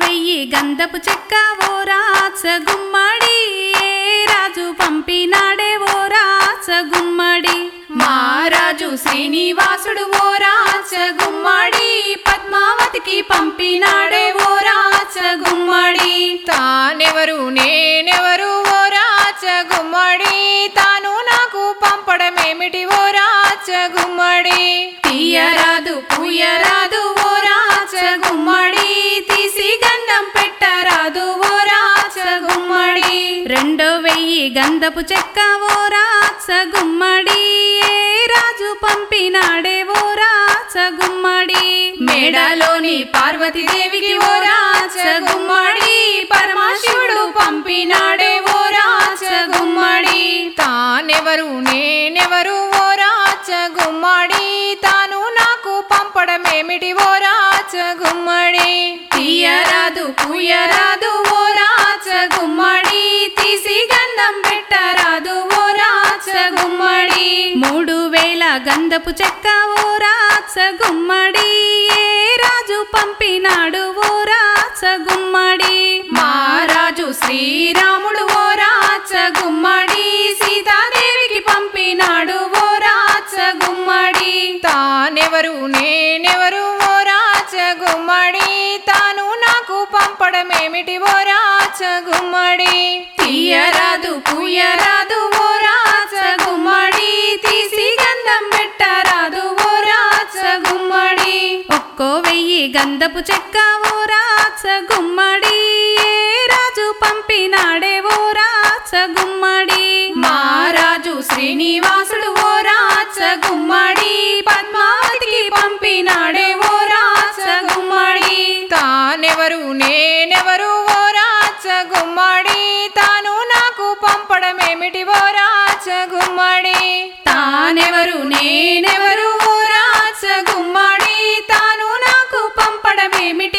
వెయ్యి గంధపు చెక్క ఓ రాచ గుమ్మడి ఏ రాజు పంపినాడే ఓ రాచ గుమ్మడి మహారాజు శ్రీనివాసుడు ఓ రాచ గుమ్మడి పద్మావతికి పంపినాడే ఓ రాచ గుమ్మడి తానెవరు నేనెవరు ఓ రాచ గుమ్మడి తాను నాకు పంపడమేమిటి ఓ రాచ గుమ్మడి తీయరాదు పూయరాదు ఓ రాచ గుమ్మడి తీసి గంధం పెట్టరాదు ఓ రాచ గుమ్మడి రెండో వెయ్యి గంధపు చెక్క ఓ రాచ గుమ్మడి ఏ రాజు పంపినాడే ఓ రాచ గుమ్మడి మేడలోని పార్వతీదేవికి ఓ రాచ గుమ్మడి పరమశివుడు పంపినాడే ఓ రాచ గుమ్మడి తానెవరు నేనెవరు ఓ రాచ గుమ్మడి తాను నాకు పంపడమేమిటి ఓ రాచ గుమ్మడి తీయరాదు పూయరాదు ఓ రాచ గుమ్మడి తీసి గంధం పెట్టరాదు ఓ రాచ గుమ్మడి మూడు వేల గంధపు చెక్క ఓ రాచ గుమ్మడి ఏ రాజు పంపినాడు ఓ రాచ గుమ్మడి మహారాజు శ్రీరాముడు ఓ రాచ గుమ్మడి సీతాదేవికి పంపినాడు ఓ రాచ గుమ్మడి తానెవరు నేనెవరు ఓ రాచ గుమ్మడి తాను నాకు పంపడమేమిటి ఓ రాచ గుమ్మడి తీయరాదు పూయరాదు ఓ రాచ గుమ్మడి తీసి గంధం పెట్టరాదు ఓ రాచ గుమ్మడి ఒక్కో వెయ్యి గంధపు చెక్క ఓ రాచ గుమ్మడి ఏ రాజు పంపినాడే ఓ రాచ గుమ్మడి మహారాజు శ్రీనివాసుడు ఓ రాచ గుమ్మడి పద్మావతికి పంపినాడే ఓ రాచ గుమ్మడి తానెవరు నేనెవరు ఓ రాచ గుమ్మడి తాను నాకు పంపడమేమిటి ఓ రాచ గుమ్మడి తానెవరు నేనెవరు ఓ రాచ గుమ్మడి తాను నాకు పంపడమేమిటి